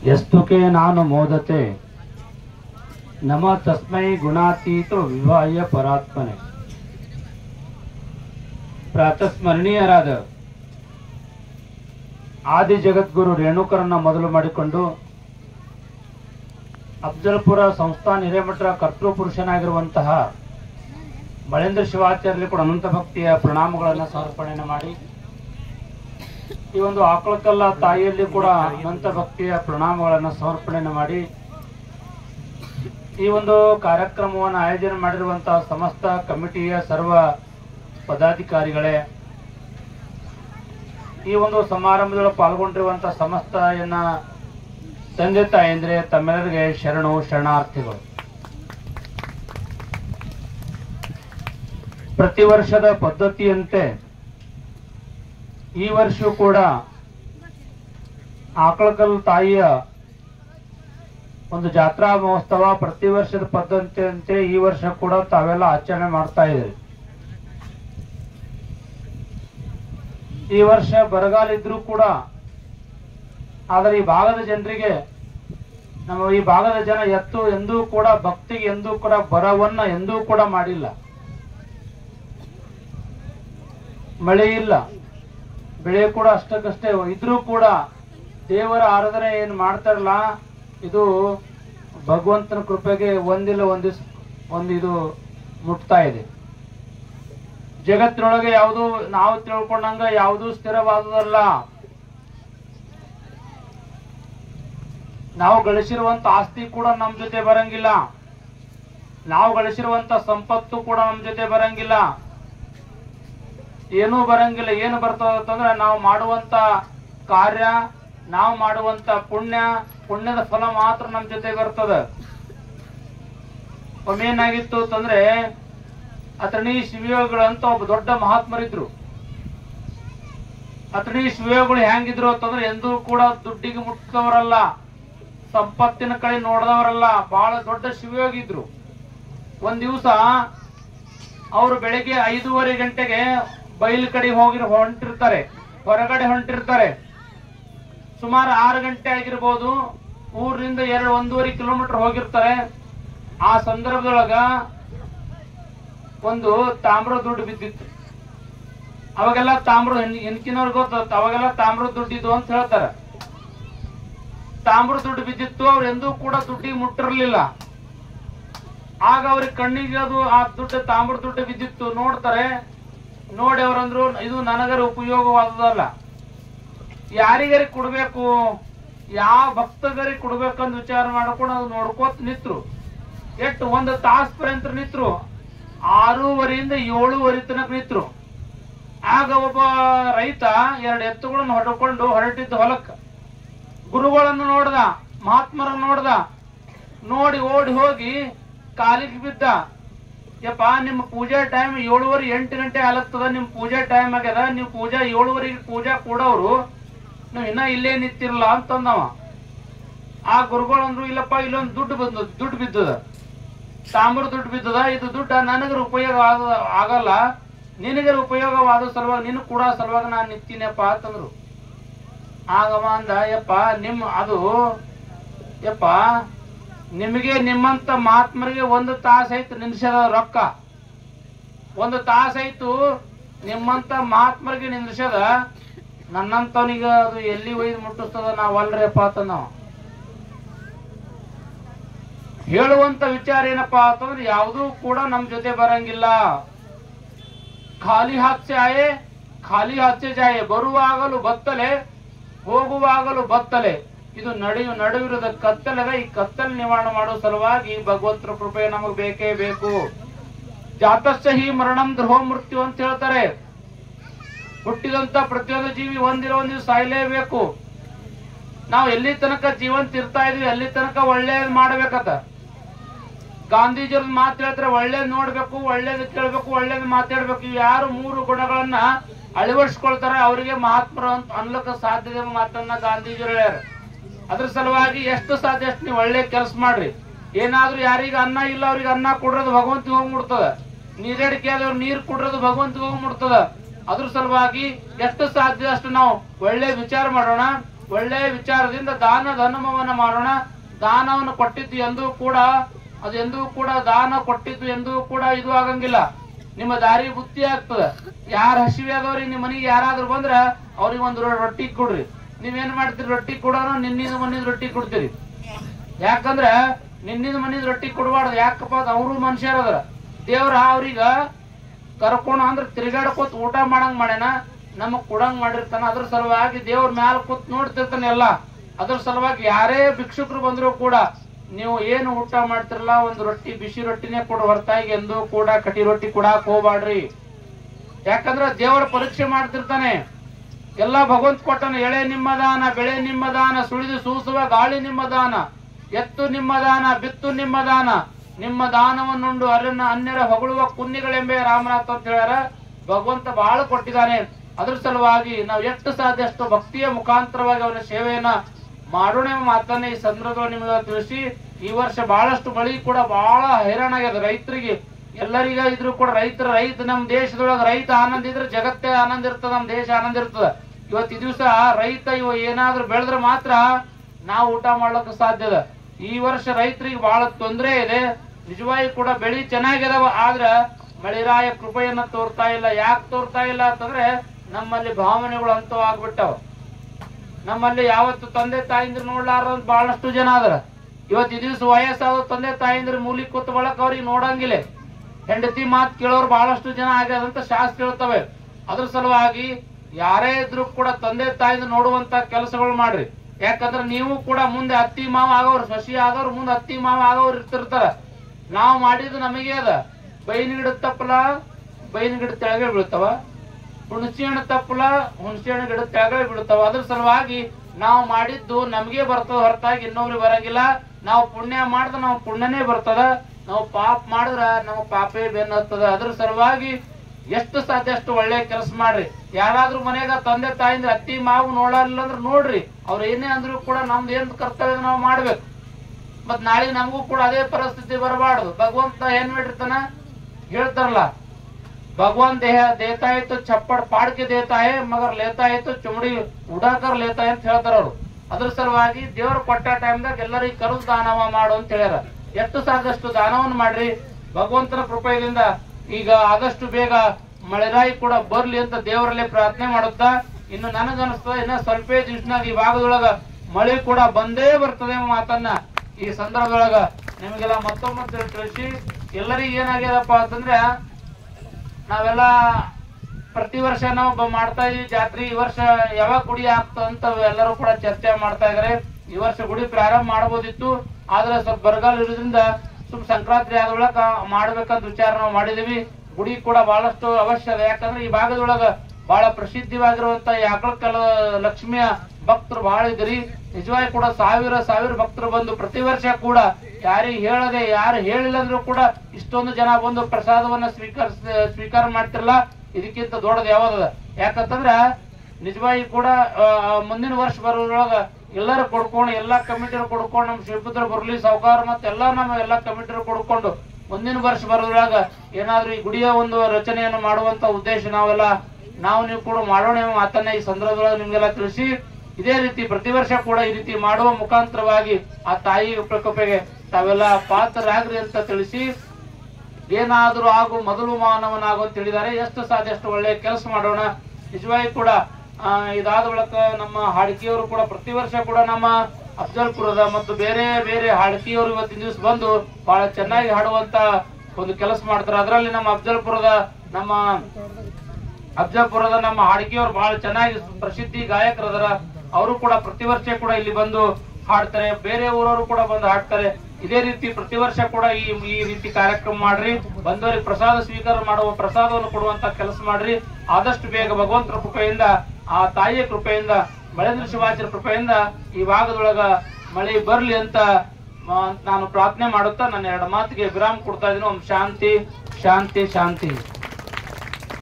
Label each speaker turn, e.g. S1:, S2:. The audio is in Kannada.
S1: ಯಸ್ತುಕೆ ನಾನು ಮೋದತೆ ನಮ ತಸ್ಮೈ ಗುಣಾತೀತ ವಿವಾಹ್ಯ ಪರಾತ್ಮನೆ ಪ್ರಾತಸ್ಮರಣೀಯರಾದ ಆದಿ ಜಗದ್ಗುರು ರೇಣುಕರನ್ನ ಮೊದಲು ಮಾಡಿಕೊಂಡು ಅಫ್ಜಲ್ಪುರ ಸಂಸ್ಥಾನ ಹಿರೇಮಠರ ಕರ್ತೃಪುರುಷನಾಗಿರುವಂತಹ ಮಳೇಂದ್ರ ಶಿವಾಚಾರ್ಯರು ಕೂಡ ಅನಂತ ಭಕ್ತಿಯ ಪ್ರಣಾಮಗಳನ್ನು ಸಮರ್ಪಣೆಯನ್ನು ಮಾಡಿ ಈ ಒಂದು ಆಕಳಕಲ್ಲ ತಾಯಿಯಲ್ಲಿ ಕೂಡ ಅನಂತ ಭಕ್ತಿಯ ಪ್ರಣಾಮಗಳನ್ನು ಸಮರ್ಪಣೆಯನ್ನು ಮಾಡಿ ಈ ಒಂದು ಕಾರ್ಯಕ್ರಮವನ್ನು ಆಯೋಜನೆ ಮಾಡಿರುವಂತಹ ಸಮಸ್ತ ಕಮಿಟಿಯ ಸರ್ವ ಪದಾಧಿಕಾರಿಗಳೇ ಈ ಒಂದು ಸಮಾರಂಭದೊಳಗೆ ಪಾಲ್ಗೊಂಡಿರುವಂತಹ ಸಮಸ್ತ ಎನ್ನ ತಂದೆ ತಾಯಂದ್ರೆ ತಮ್ಮೆಲ್ಲರಿಗೆ ಶರಣು ಶರಣಾರ್ಥಿಗಳು ಪ್ರತಿ ವರ್ಷದ ಪದ್ಧತಿಯಂತೆ ಈ ವರ್ಷ ಕೂಡ ಆಕಳಕಲ್ ತಾಯಿಯ ಒಂದು ಜಾತ್ರಾ ಮಹೋತ್ಸವ ಪ್ರತಿ ವರ್ಷದ ಪದ್ಧತಿಯಂತೆ ಈ ವರ್ಷ ಕೂಡ ತಾವೆಲ್ಲ ಆಚರಣೆ ಮಾಡ್ತಾ ಇದ್ದೀರಿ ಈ ವರ್ಷ ಬರಗಾಲ ಇದ್ರೂ ಕೂಡ ಆದರೆ ಈ ಭಾಗದ ಜನರಿಗೆ ನಮ್ಮ ಈ ಭಾಗದ ಜನ ಎತ್ತು ಎಂದೂ ಕೂಡ ಭಕ್ತಿಗೆ ಎಂದೂ ಕೂಡ ಬರವನ್ನ ಎಂದೂ ಕೂಡ ಮಾಡಿಲ್ಲ ಮಳೆ ಇಲ್ಲ ಬೆಳೆ ಕೂಡ ಅಷ್ಟಕ್ಕಷ್ಟೇ ಇದ್ರೂ ಕೂಡ ದೇವರ ಆರಾಧನೆ ಏನ್ ಮಾಡ್ತಾರಲ್ಲ ಇದು ಭಗವಂತನ ಕೃಪೆಗೆ ಒಂದಿಲ್ಲ ಒಂದಿಸ್ ಒಂದು ಇದು ಮುಟ್ತಾ ಇದೆ ಜಗತ್ತಿನೊಳಗೆ ಯಾವುದು ನಾವು ತಿಳ್ಕೊಂಡಂಗ ಯಾವುದು ಸ್ಥಿರವಾದದಲ್ಲ ನಾವು ಗಳಿಸಿರುವಂತ ಆಸ್ತಿ ಕೂಡ ನಮ್ ಜೊತೆ ಬರಂಗಿಲ್ಲ ನಾವು ಗಳಿಸಿರುವಂತ ಸಂಪತ್ತು ಕೂಡ ನಮ್ ಜೊತೆ ಬರಂಗಿಲ್ಲ ಏನೂ ಬರಂಗಿಲ್ಲ ಏನು ಬರ್ತದ ಅಂತಂದ್ರೆ ನಾವು ಮಾಡುವಂತ ಕಾರ್ಯ ನಾವು ಮಾಡುವಂತ ಪುಣ್ಯ ಪುಣ್ಯದ ಫಲ ಮಾತ್ರ ನಮ್ ಜೊತೆ ಬರ್ತದ ಒಮ್ಮೆ ಏನಾಗಿತ್ತು ಅಂತಂದ್ರೆ ಅತಣಿ ಶಿವಯೋಗಿಗಳು ಅಂತ ಒಬ್ಬ ದೊಡ್ಡ ಮಹಾತ್ಮರಿದ್ರು ಅತಣಿ ಶಿವಯೋಗಿಗಳು ಹೆಂಗಿದ್ರು ಅಂತಂದ್ರೆ ಎಂದೂ ಕೂಡ ದುಡ್ಡಿಗೆ ಮುಟ್ಟಿದವರಲ್ಲ ಸಂಪತ್ತಿನ ಕಡೆ ನೋಡಿದವರಲ್ಲ ಬಹಳ ದೊಡ್ಡ ಶಿವಯೋಗಿ ಇದ್ರು ಒಂದ್ ದಿವಸ ಅವರು ಬೆಳಿಗ್ಗೆ ಐದೂವರೆ ಗಂಟೆಗೆ ಬೈಲ್ ಕಡೆ ಹೋಗಿ ಹೊಂಟಿರ್ತಾರೆ ಹೊರಗಡೆ ಹೊಂಟಿರ್ತಾರೆ ಸುಮಾರು ಆರು ಗಂಟೆ ಆಗಿರ್ಬೋದು ಊರಿನಿಂದ ಎರಡು ಒಂದೂವರೆ ಕಿಲೋಮೀಟರ್ ಹೋಗಿರ್ತಾರೆ ಆ ಸಂದರ್ಭದೊಳಗ ಒಂದು ತಾಮ್ರ ದುಡ್ಡು ಬಿದ್ದಿತ್ತು ಅವಾಗೆಲ್ಲ ತಾಮ್ರ ಎನ್ಕಿನವ್ರಿಗೆ ಗೊತ್ತ ಅವಾಗೆಲ್ಲ ತಾಮ್ರ ದುಡ್ಡಿದ್ದು ಅಂತ ಹೇಳ್ತಾರೆ ತಾಮ್ರ ದುಡ್ಡು ಬಿದ್ದಿತ್ತು ಅವ್ರು ಎಂದೂ ಕೂಡ ದುಡ್ಡಿಗೆ ಮುಟ್ಟಿರ್ಲಿಲ್ಲ ಆಗ ಅವ್ರಿಗೆ ಕಣ್ಣಿಗೆ ಅದು ಆ ದುಡ್ಡು ತಾಮ್ರ ದುಡ್ಡು ಬಿದ್ದಿತ್ತು ನೋಡ್ತಾರೆ ನೋಡಿ ಅವ್ರಂದ್ರು ಇದು ನನಗರ ಉಪಯೋಗವಾದದಲ್ಲ ಯಾರಿಗರಿ ಕೊಡ್ಬೇಕು ಯಾವ ಭಕ್ತಗರಿಗೆ ಕೊಡ್ಬೇಕಂತ ವಿಚಾರ ಮಾಡ್ಕೊಂಡು ಅದು ನೋಡ್ಕೋತ ನಿತ್ರು ಎಷ್ಟು ಒಂದು ತಾಸ್ ಪರ್ಯಂತ ನಿತ್ರು ಆರೂವರೆಯಿಂದ ಏಳುವರೆ ತನಕ ನಿತ್ರು ಆಗ ಒಬ್ಬ ರೈತ ಎರಡು ಎತ್ತುಗಳನ್ನು ಹೊಡ್ಕೊಂಡು ಹೊರಟಿದ್ದ ಹೊಲಕ್ಕ ಗುರುಗಳನ್ನು ನೋಡ್ದ ಮಹಾತ್ಮರನ್ನು ನೋಡ್ದ ನೋಡಿ ಓಡಿ ಹೋಗಿ ಕಾಲಿಗೆ ಬಿದ್ದ ಯಪ್ಪ ನಿಮ್ಮ ಪೂಜಾ ಟೈಮ್ ಏಳುವರೆ ಎಂಟು ಗಂಟೆ ಆಗತ್ತದ ನಿಮ್ ಪೂಜಾ ಟೈಮ್ ಆಗ್ಯದ ನೀವು ಪೂಜಾ ಏಳುವರೆಗೆ ಪೂಜಾ ಕೂಡವ್ರು ನೀವು ಇನ್ನ ಇಲ್ಲೇ ನಿಂತಿರಲ್ಲ ಅಂತಂದವ ಆ ಗುರುಗಳಂದ್ರು ಇಲ್ಲಪ್ಪ ಇಲ್ಲೊಂದು ದುಡ್ಡು ಬಂದ ದುಡ್ಡು ಬಿದ್ದದ ತಾಮ್ರ ದುಡ್ಡು ಬಿದ್ದದ ಇದು ದುಡ್ಡ ನನಗರ ಉಪಯೋಗ ಆದ ಆಗಲ್ಲ ನಿನಗರ ಉಪಯೋಗವಾದ ಸಲುವಾಗಿ ನಿನ್ ಕೂಡ ಸಲುವಾಗಿ ನಾನು ನಿಂತೀನಪ್ಪ ಅಂತಂದ್ರು ಆಗವ ಅಂದ ಯಪ್ಪ ನಿಮ್ ಅದು ಯಪ್ಪ ನಿಮಗೆ ನಿಮ್ಮಂತ ಮಹಾತ್ಮರಿಗೆ ಒಂದು ತಾಸ ಐತು ನಿಲ್ಸದ ರೊಕ್ಕ ಒಂದು ತಾಸ ಐತು ನಿಮ್ಮಂತ ಮಹಾತ್ಮರಿಗೆ ನಿಲ್ಸದ ನನ್ನಂತವನಿಗೆ ಅದು ಎಲ್ಲಿ ಒಯ್ದು ಮುಟ್ಟಿಸ್ತದ ನಾವ್ ಅಲ್ರಿಯಪ್ಪ ಅಂತ ನಾವು ಹೇಳುವಂತ ವಿಚಾರ ಏನಪ್ಪಾ ಅಂತಂದ್ರೆ ಯಾವುದೂ ಕೂಡ ನಮ್ ಜೊತೆ ಬರಂಗಿಲ್ಲ ಖಾಲಿ ಹಾಕ್ಸೆ ಆಯೆ ಖಾಲಿ ಹಾಕ್ಸೆ ಜಾಯೆ ಬರುವಾಗಲು ಬತ್ತಲೆ ಹೋಗುವಾಗಲು ಬತ್ತಲೆ ಇದು ನಡೆಯು ನಡುವಿರದ ಕತ್ತಲದ ಈ ಕತ್ತಲ್ ನಿವಾರಣೆ ಮಾಡೋ ಸಲುವಾಗಿ ಭಗವಂತರ ಕೃಪೆ ನಮಗ್ ಬೇಕೇ ಬೇಕು ಜಾತಸ್ಯ ಹಿ ಮರಣಂ ಧ್ರುವ ಮೃತ್ಯು ಅಂತ ಹೇಳ್ತಾರೆ ಹುಟ್ಟಿದಂತ ಪ್ರತಿಯೊಂದು ಜೀವಿ ಒಂದಿರ ಒಂದಿನ ಸಾಯಲೇಬೇಕು ನಾವು ಎಲ್ಲಿ ತನಕ ಜೀವಂತ ಇರ್ತಾ ಇದೀವಿ ಅಲ್ಲಿ ತನಕ ಒಳ್ಳೇದ್ ಮಾಡ್ಬೇಕತ್ತ ಗಾಂಧೀಜಿಯವ್ರ ಮಾತು ಹೇಳ್ತಾರೆ ಒಳ್ಳೇದ್ ನೋಡ್ಬೇಕು ಒಳ್ಳೇದ್ ಕೇಳ್ಬೇಕು ಒಳ್ಳೇದ್ ಮಾತಾಡ್ಬೇಕು ಇವ್ ಯಾರು ಮೂರು ಗುಣಗಳನ್ನ ಅಳವಡಿಸ್ಕೊಳ್ತಾರೆ ಅವರಿಗೆ ಮಹಾತ್ಮರು ಅಂತ ಅನ್ಲಕ್ಕ ಸಾಧ್ಯತೆ ಮಾತನ್ನ ಗಾಂಧೀಜಿಯವರು ಹೇಳ್ಯಾರ ಅದ್ರ ಸಲುವಾಗಿ ಎಷ್ಟು ಸಾಧ್ಯ ಅಷ್ಟು ನೀವು ಒಳ್ಳೆ ಕೆಲಸ ಮಾಡ್ರಿ ಏನಾದ್ರೂ ಯಾರಿಗ ಅನ್ನ ಇಲ್ಲ ಅವ್ರಿಗೆ ಅನ್ನ ಕೊಡ್ರದು ಭಗವಂತಿಗೆ ಹೋಗ್ಬಿಡ್ತದ ನೀರೇಡಿಕೆ ಆದವ್ರು ನೀರ್ ಕೊಡ್ರದು ಭಗವಂತಿಗೆ ಹೋಗ್ಬಿಡ್ತದ ಅದ್ರ ಸಲುವಾಗಿ ಎಷ್ಟು ಸಾಧ್ಯ ಅಷ್ಟು ನಾವು ಒಳ್ಳೆ ವಿಚಾರ ಮಾಡೋಣ ಒಳ್ಳೆ ವಿಚಾರದಿಂದ ದಾನ ಧರ್ಮವನ್ನ ಮಾಡೋಣ ದಾನವನ್ನು ಕೊಟ್ಟಿದ್ದು ಎಂದೂ ಕೂಡ ಅದು ಎಂದೂ ಕೂಡ ದಾನ ಕೊಟ್ಟಿದ್ದು ಎಂದೂ ಕೂಡ ಇದು ಆಗಂಗಿಲ್ಲ ನಿಮ್ಮ ದಾರಿ ಬುತ್ತಿ ಆಗ್ತದ ಯಾರ ಹಸಿವೆ ಆದವ್ರಿಗೆ ನಿಮ್ಮ ಮನೆಗೆ ಯಾರಾದ್ರೂ ಬಂದ್ರ ಅವ್ರಿಗೆ ಒಂದು ರೊ- ರೊಟ್ಟಿ ಕೊಡ್ರಿ ನೀವೇನ್ ಮಾಡ್ತೀರಿ ರೊಟ್ಟಿ ಕೊಡೋನು ನಿನ್ನಿಂದ ಮನಿದ ರೊಟ್ಟಿ ಕೊಡ್ತೀರಿ ಯಾಕಂದ್ರ ನಿನ್ನಿಂದ ಮನಿದ ರೊಟ್ಟಿ ಕೊಡಬಾರ್ದು ಯಾಕಪ್ಪ ಅವರು ಮನುಷ್ಯರ ಅದ್ರ ದೇವ್ರ ಅವ್ರೀಗ ಕರ್ಕೊಂಡ್ ಅಂದ್ರ ತಿರ್ಗಾಡ್ಕೋತ್ ಊಟ ಮಾಡಂಗ್ ಮಾಡ್ಯಾನ ನಮಗ್ ಕೊಡಂಗ್ ಮಾಡಿರ್ತಾನ ಅದ್ರ ಸಲುವಾಗಿ ದೇವ್ರ ಮ್ಯಾಲ ಕೂತ್ ನೋಡ್ತಿರ್ತಾನೆ ಎಲ್ಲ ಅದ್ರ ಸಲುವಾಗಿ ಯಾರೇ ಭಿಕ್ಷುಕರು ಬಂದ್ರು ಕೂಡ ನೀವು ಏನು ಊಟ ಮಾಡ್ತಿರಲ್ಲ ಒಂದು ರೊಟ್ಟಿ ಬಿಸಿ ರೊಟ್ಟಿನೇ ಕೊಡು ಹೊರತಾಗಿ ಎಂದು ಕೂಡ ಕಟಿ ರೊಟ್ಟಿ ಕೊಡಾಕ್ ಹೋಗ್ಬಾಡ್ರಿ ಯಾಕಂದ್ರ ದೇವರ ಪರೀಕ್ಷೆ ಮಾಡ್ತಿರ್ತಾನೆ ಎಲ್ಲ ಭಗವಂತ ಕೊಟ್ಟನ ಎಳೆ ನಿಮ್ಮ ದಾನ ಬೆಳೆ ನಿಮ್ಮ ದಾನ ಸುಳಿದು ಸೂಸುವ ಗಾಳಿ ನಿಮ್ಮ ದಾನ ಎತ್ತು ನಿಮ್ಮ ದಾನ ಬಿತ್ತು ನಿಮ್ಮ ದಾನ ನಿಮ್ಮ ದಾನವನ್ನುಂಡು ಅರನ್ನ ಅನ್ಯರ ಹೊಗಳುವ ಕುನ್ನಿಗಳೆಂಬೆ ರಾಮನಾಥ್ ಅಂತ ಹೇಳ್ಯಾರ ಭಗವಂತ ಬಹಳ ಕೊಟ್ಟಿದ್ದಾನೆ ಅದ್ರ ಸಲುವಾಗಿ ನಾವು ಎಷ್ಟು ಸಾಧ್ಯ ಅಷ್ಟು ಭಕ್ತಿಯ ಮುಖಾಂತರವಾಗಿ ಅವನ ಸೇವೆಯನ್ನ ಮಾಡೋಣ ಎಂಬ ಮಾತನ್ನ ಈ ಸಂದರ್ಭದಲ್ಲಿ ನಿಮಗೆ ತಿಳಿಸಿ ಈ ವರ್ಷ ಬಹಳಷ್ಟು ಮಳಿ ಕೂಡ ಬಹಳ ಹೈರಾಣ ಆಗ್ಯದ ರೈತರಿಗೆ ಎಲ್ಲರಿಗ ಇದ್ರು ಕೂಡ ರೈತರ ರೈತ ನಮ್ ದೇಶದೊಳಗ ರೈತ ಆನಂದ ಇದ್ರೆ ಜಗತ್ತೇ ಆನಂದ ಇರ್ತದ ನಮ್ ದೇಶ ಆನಂದ ಇರ್ತದ ಇವತ್ತು ಈ ದಿವಸ ರೈತ ಇವ ಏನಾದ್ರೂ ಬೆಳೆದ್ರೆ ಮಾತ್ರ ನಾವು ಊಟ ಮಾಡ್ಲಿಕ್ಕೆ ಸಾಧ್ಯದ ಈ ವರ್ಷ ರೈತರಿಗೆ ಬಹಳ ತೊಂದರೆ ಇದೆ ನಿಜವಾಗಿ ಕೂಡ ಬೆಳಿ ಚೆನ್ನಾಗಿದಾವ ಆದ್ರ ಮಳೆರಾಯ ಕೃಪೆಯನ್ನ ತೋರ್ತಾ ಇಲ್ಲ ಯಾಕೆ ತೋರ್ತಾ ಇಲ್ಲ ಅಂತಂದ್ರೆ ನಮ್ಮಲ್ಲಿ ಭಾವನೆಗಳು ಅಂತೂ ಆಗ್ಬಿಟ್ಟವ ನಮ್ಮಲ್ಲಿ ಯಾವತ್ತು ತಂದೆ ತಾಯಿಂದ್ರ ನೋಡ್ಲಾರ ಬಹಳಷ್ಟು ಜನ ಅದರ ಇವತ್ತು ಈ ದಿವಸ ವಯಸ್ಸಾದ ತಂದೆ ತಾಯಿಂದ್ರ ಮೂಲಿ ಕೂತ್ ಬಳಕ ಅವ್ರಿಗೆ ನೋಡಂಗಿಲ್ಲ ಹೆಂಡತಿ ಮಾತ್ ಕೇಳೋರು ಬಹಳಷ್ಟು ಜನ ಆಗ್ಯದಂತ ಶಾಸ್ತ್ರ ಹೇಳ್ತವೆ ಅದ್ರ ಸಲುವಾಗಿ ಯಾರೇ ಇದ್ರು ಕೂಡ ತಂದೆ ತಾಯಿಂದ ನೋಡುವಂತ ಕೆಲಸಗಳು ಮಾಡ್ರಿ ಯಾಕಂದ್ರೆ ನೀವು ಕೂಡ ಮುಂದೆ ಅತ್ತಿ ಮಾವ ಆಗೋರು ಸಸಿ ಆಗೋರು ಮುಂದೆ ಅತ್ತಿ ಮಾವ ಆಗೋರು ಇರ್ತಿರ್ತಾರ ನಾವು ಮಾಡಿದ್ದು ನಮಗೆ ಅದ ಬೈನ ಗಿಡ ತಪ್ಪಲ ಬೈನ ಗಿಡ ತೆಳಗೆ ಬೀಳ್ತಾವ ಹುಣಸೆ ಹಣ್ಣು ತಪ್ಪಲ ಹುಣಸೆ ಹಣ್ಣು ಗಿಡ ತೆಳಗಡೆ ಬೀಳ್ತಾವ ಅದ್ರ ಸಲುವಾಗಿ ನಾವು ಮಾಡಿದ್ದು ನಮಗೆ ಬರ್ತದ ಹೊರತಾಗಿ ಇನ್ನೊಬ್ರಿಗೆ ಬರಂಗಿಲ್ಲ ನಾವು ಪುಣ್ಯ ಮಾಡಿದ್ರೆ ನಾವು ಪುಣ್ಯನೇ ಬರ್ತದ ನಾವು ಪಾಪ ಮಾಡಿದ್ರ ನಾವು ಪಾಪೇ ಬೆನ್ನತ್ತದ ಅದ್ರ ಸಲುವಾಗಿ ಎಷ್ಟು ಸಾಧ್ಯ ಅಷ್ಟು ಒಳ್ಳೆ ಕೆಲಸ ಮಾಡ್ರಿ ಯಾರಾದ್ರೂ ಮನೆಗ ತಂದೆ ತಾಯಿಂದ ಅತ್ತಿ ಮಾವು ನೋಡಲ್ಲ ಅಂದ್ರೆ ನೋಡ್ರಿ ಅವ್ರ ಏನೇ ಅಂದ್ರೂ ಕೂಡ ನಮ್ದು ಏನ್ ಕರ್ತವ್ಯ ನಾವು ಮಾಡ್ಬೇಕು ಮತ್ ನಾಳೆ ನಮಗೂ ಕೂಡ ಅದೇ ಪರಿಸ್ಥಿತಿ ಬರಬಾರ್ದು ಭಗವಂತ ಏನ್ ಮಾಡಿರ್ತಾನ ಹೇಳ್ತಾರಲ್ಲ भगवान देह देता है तो छप्पड़ पाड़ के देता है मगर लेता है तो ಚುಮಡಿ ಉಡಾಕರ್ ಲೇತಾ ಅಂತ ಹೇಳ್ತಾರ ಅವ್ರು ಅದ್ರ ಸಲುವಾಗಿ ದೇವ್ರ ಕೊಟ್ಟ ಟೈಮ್ದಾಗ ಎಲ್ಲರಿಗೂ ಕರುಸ್ ದಾನವ ಮಾಡು ಅಂತ ಹೇಳ್ಯಾರ ಎಷ್ಟು ಸಾಕಷ್ಟು ದಾನವನ್ನು ಮಾಡ್ರಿ ಭಗವಂತನ ಕೃಪೆಯಿಂದ ಈಗ ಆದಷ್ಟು ಬೇಗ ಮಳೆರಾಯಿ ಕೂಡ ಬರ್ಲಿ ಅಂತ ದೇವರಲ್ಲಿ ಪ್ರಾರ್ಥನೆ ಮಾಡುತ್ತಾ ಇನ್ನು ನನಗನ್ನಿಸ್ತದ ಇನ್ನ ಸ್ವಲ್ಪ ದಿವ್ಸನಾಗ ಈ ಭಾಗದೊಳಗ ಮಳೆ ಕೂಡ ಬಂದೇ ಬರ್ತದೆ ಎಂಬ ಮಾತನ್ನ ಈ ಸಂದರ್ಭದೊಳಗ ನಿಮಗೆಲ್ಲ ಮತ್ತೊಮ್ಮೆ ತಿಳಿಸಿ ಎಲ್ಲರಿಗೂ ಏನಾಗ್ಯದಪ್ಪ ಅಂತಂದ್ರೆ ನಾವೆಲ್ಲ ಪ್ರತಿ ವರ್ಷ ನಾವು ಬ- ಮಾಡ್ತಾ ಇದೀವಿ ಜಾತ್ರೆ ಈ ವರ್ಷ ಯಾವಾಗ ಗುಡಿ ಆಗ್ತದ ಅಂತ ಎಲ್ಲರೂ ಕೂಡ ಚರ್ಚೆ ಮಾಡ್ತಾ ಇದಾರೆ ಈ ವರ್ಷ ಗುಡಿ ಪ್ರಾರಂಭ ಮಾಡಬಹುದಿತ್ತು ಆದ್ರೆ ಸ್ವಲ್ಪ ಬರಗಾಲ ಇರೋದ್ರಿಂದ ಸುಮ್ ಸಂಕ್ರಾಂತಿ ಆದ ಒಳಗ ಮಾಡ್ಬೇಕಂತ ವಿಚಾರ ನಾವು ಮಾಡಿದೀವಿ ಗುಡಿ ಕೂಡ ಬಹಳಷ್ಟು ಅವಶ್ಯ ಅದ ಯಾಕಂದ್ರೆ ಈ ಭಾಗದೊಳಗ ಬಹಳ ಪ್ರಸಿದ್ಧವಾಗಿರುವಂತ ಈ ಆಕಳಕಲ ಲಕ್ಷ್ಮಿಯ ಭಕ್ತರು ಬಹಳ ಇದ್ರಿ ನಿಜವಾಗಿ ಕೂಡ ಸಾವಿರ ಸಾವಿರ ಭಕ್ತರು ಬಂದು ಪ್ರತಿ ವರ್ಷ ಕೂಡ ಯಾರಿಗೆ ಹೇಳದೆ ಯಾರು ಹೇಳಿಲ್ಲ ಅಂದ್ರೂ ಕೂಡ ಇಷ್ಟೊಂದು ಜನ ಬಂದು ಪ್ರಸಾದವನ್ನ ಸ್ವೀಕರಿಸ ಸ್ವೀಕಾರ ಮಾಡ್ತಿರಲ್ಲ ಇದಕ್ಕಿಂತ ದೊಡ್ಡದು ಯಾವ್ದದ ಯಾಕಂತಂದ್ರ ನಿಜವಾಗಿ ಕೂಡ ಆ, ಆ, ಮುಂದಿನ ವರ್ಷ ಬರೋದ್ರೊಳಗ ಎಲ್ಲರೂ ಕೊಡ್ಕೊಂಡು ಎಲ್ಲಾ ಕಮಿಟಿರು ಕೊಡ್ಕೊಂಡು ನಮ್ ಶಿವಪುತ್ರ ಬರ್ಲಿ ಸಾವುಕಾರ ಮತ್ತೆ ಎಲ್ಲಾ ನಮ್ಮ ಎಲ್ಲಾ ಕಮಿಟಿರು ಕೊಡ್ಕೊಂಡು ಮುಂದಿನ ವರ್ಷ ಬರೋದ್ರೊಳಗ ಏನಾದ್ರೂ ಈ ಗುಡಿಯ ಒಂದು ರಚನೆಯನ್ನು ಮಾಡುವಂತ ಉದ್ದೇಶ ನಾವೆಲ್ಲ ನಾವು ನೀವು ಕೂಡ ಮಾಡೋಣ ಎಂಬ ಮಾತನ್ನ ಈ ಸಂದರ್ಭದೊಳಗೆ ನಿಮ್ಗೆಲ್ಲ ತಿಳಿಸಿ ಇದೇ ರೀತಿ ಪ್ರತಿ ವರ್ಷ ಕೂಡ ಈ ರೀತಿ ಮಾಡುವ ಮುಖಾಂತರವಾಗಿ ಆ ತಾಯಿ ಪ್ರಕೋಪೆಗೆ ತಾವೆಲ್ಲ ಪಾತ್ರರಾಗ್ರಿ ಅಂತ ತಿಳಿಸಿ ಏನಾದ್ರೂ ಆಗು ಮೊದಲು ಮಾನವನಾಗು ಅಂತ ಹೇಳಿದ್ದಾರೆ ಎಷ್ಟು ಸಾಧ್ಯ ಅಷ್ಟು ಒಳ್ಳೆ ಕೆಲಸ ಮಾಡೋಣ ನಿಜವಾಗಿ ಕೂಡ ಆ, ಇದಾದ ಬಳಿಕ ನಮ್ಮ ಹಾಡ್ಕಿಯವರು ಕೂಡ ಪ್ರತಿ ವರ್ಷ ಕೂಡ ನಮ್ಮ ಅಫ್ಜಲ್ಪುರದ ಮತ್ತು ಬೇರೆ ಬೇರೆ ಹಾಡ್ಕಿಯವರು ಇವತ್ತಿನ ದಿವಸ ಬಂದು ಬಹಳ ಚೆನ್ನಾಗಿ ಹಾಡುವಂತ ಒಂದು ಕೆಲಸ ಮಾಡ್ತಾರೆ ಅದರಲ್ಲಿ ನಮ್ಮ ಅಫ್ಜಲ್ಪುರದ ನಮ್ಮ ಅಫ್ಜಲ್ಪುರದ ನಮ್ಮ ಹಾಡ್ಕಿಯವರು ಬಹಳ ಚೆನ್ನಾಗಿ ಪ್ರಸಿದ್ಧಿ ಗಾಯಕರದರ ಅವರು ಕೂಡ ಪ್ರತಿ ವರ್ಷ ಕೂಡ ಇಲ್ಲಿ ಬಂದು ಹಾಡ್ತಾರೆ ಬೇರೆ ಊರವರು ಕೂಡ ಬಂದು ಹಾಡ್ತಾರೆ ಇದೇ ರೀತಿ ಪ್ರತಿ ವರ್ಷ ಕೂಡ ಈ ಈ ರೀತಿ ಕಾರ್ಯಕ್ರಮ ಮಾಡ್ರಿ ಬಂದವರಿಗೆ ಪ್ರಸಾದ ಸ್ವೀಕಾರ ಮಾಡುವ ಪ್ರಸಾದವನ್ನು ಕೊಡುವಂತ ಕೆಲಸ ಮಾಡ್ರಿ ಆದಷ್ಟು ಬೇಗ ಭಗವಂತರ ಕೃಪೆಯಿಂದ ಆ ತಾಯಿಯ ಕೃಪೆಯಿಂದ ಮಳೇಂದ್ರ ಶಿವಾಚಾರ್ಯ ಕೃಪೆಯಿಂದ ಈ ಭಾಗದೊಳಗ ಮಳೆ ಬರ್ಲಿ ಅಂತ ಆ, ನಾನು ಪ್ರಾರ್ಥನೆ ಮಾಡುತ್ತಾ ನನ್ನ ಎರಡು ಮಾತಿಗೆ ವಿರಾಮ ಕೊಡ್ತಾ ಇದ್ದೀನಿ ಓಂ ಶಾಂತಿ ಶಾಂತಿ ಶಾಂತಿ